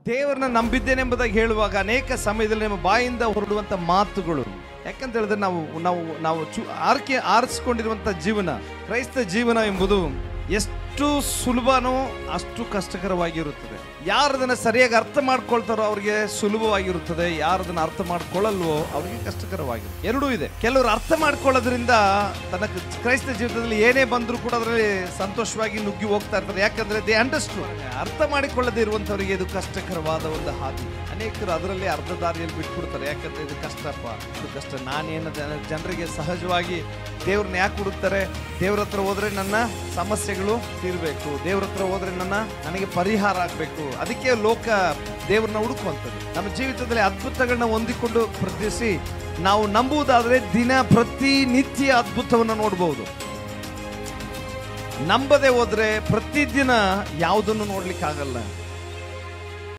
ದೇವರನ್ನ ನಂಬಿದ್ದೇನೆಂಬುದಾಗಿ ಹೇಳುವಾಗ ಅನೇಕ ಸಮಯದಲ್ಲಿ ನಮ್ಮ ಬಾಯಿಂದ ಹೊರಡುವಂತ ಮಾತುಗಳು ಯಾಕಂತ ಹೇಳಿದ್ರೆ ನಾವು ನಾವು ನಾವು ಚು ಆರ್ಕೆ ಆರಿಸಿಕೊಂಡಿರುವಂತ ಜೀವನ ಕ್ರೈಸ್ತ ಜೀವನ ಎಂಬುದು ಎಷ್ಟು ಸುಲಭನೋ ಅಷ್ಟು ಕಷ್ಟಕರವಾಗಿರುತ್ತದೆ ಯಾರದನ್ನ ಸರಿಯಾಗಿ ಅರ್ಥ ಮಾಡ್ಕೊಳ್ತಾರೋ ಅವ್ರಿಗೆ ಸುಲಭವಾಗಿರುತ್ತದೆ ಯಾರದನ್ನ ಅರ್ಥ ಮಾಡ್ಕೊಳ್ಳಲ್ವೋ ಅವ್ರಿಗೆ ಕಷ್ಟಕರವಾಗಿರುತ್ತೆ ಎರಡೂ ಇದೆ ಕೆಲವರು ಅರ್ಥ ಮಾಡ್ಕೊಳ್ಳೋದ್ರಿಂದ ತನ್ನ ಕ್ರೈಸ್ತ ಜೀವಿತದಲ್ಲಿ ಏನೇ ಬಂದರೂ ಕೂಡ ಅದರಲ್ಲಿ ಸಂತೋಷವಾಗಿ ನುಗ್ಗಿ ಹೋಗ್ತಾ ಇರ್ತಾರೆ ಯಾಕಂದ್ರೆ ದೇ ಅಂಡರ್ಸ್ಟು ಅರ್ಥ ಮಾಡಿಕೊಳ್ಳದೆ ಇರುವಂತವರಿಗೆ ಇದು ಕಷ್ಟಕರವಾದ ಒಂದು ಹಾದಿ ಅನೇಕರು ಅದರಲ್ಲಿ ಅರ್ಧ ದಾರಿಯಲ್ಲಿ ಬಿಟ್ಬಿಡ್ತಾರೆ ಯಾಕಂದ್ರೆ ಇದು ಕಷ್ಟಪ್ಪ ಇದು ಕಷ್ಟ ನಾನೇನು ಜನ- ಜನರಿಗೆ ಸಹಜವಾಗಿ ದೇವ್ರನ್ನ ಯಾಕೆ ಹುಡುಕ್ತಾರೆ ದೇವ್ರ ಹತ್ರ ಹೋದ್ರೆ ನನ್ನ ಸಮಸ್ಯೆಗಳು ತೀರ್ಬೇಕು ದೇವ್ರ ಹತ್ರ ಹೋದ್ರೆ ನನ್ನ ನನಗೆ ಪರಿಹಾರ ಆಗ್ಬೇಕು ಅದಕ್ಕೆ ಲೋಕ ದೇವ್ರನ್ನ ಹುಡುಕುವಂಥದ್ದು ನಮ್ಮ ಜೀವಿತದಲ್ಲಿ ಅದ್ಭುತಗಳನ್ನ ಹೊಂದಿಕೊಂಡು ಪ್ರತಿಸಿ ನಾವು ನಂಬುವುದಾದ್ರೆ ದಿನ ಪ್ರತಿನಿತ್ಯ ಅದ್ಭುತವನ್ನು ನೋಡಬಹುದು ನಂಬದೆ ಹೋದ್ರೆ ಪ್ರತಿದಿನ ಯಾವುದನ್ನು ನೋಡ್ಲಿಕ್ಕೆ ಆಗಲ್ಲ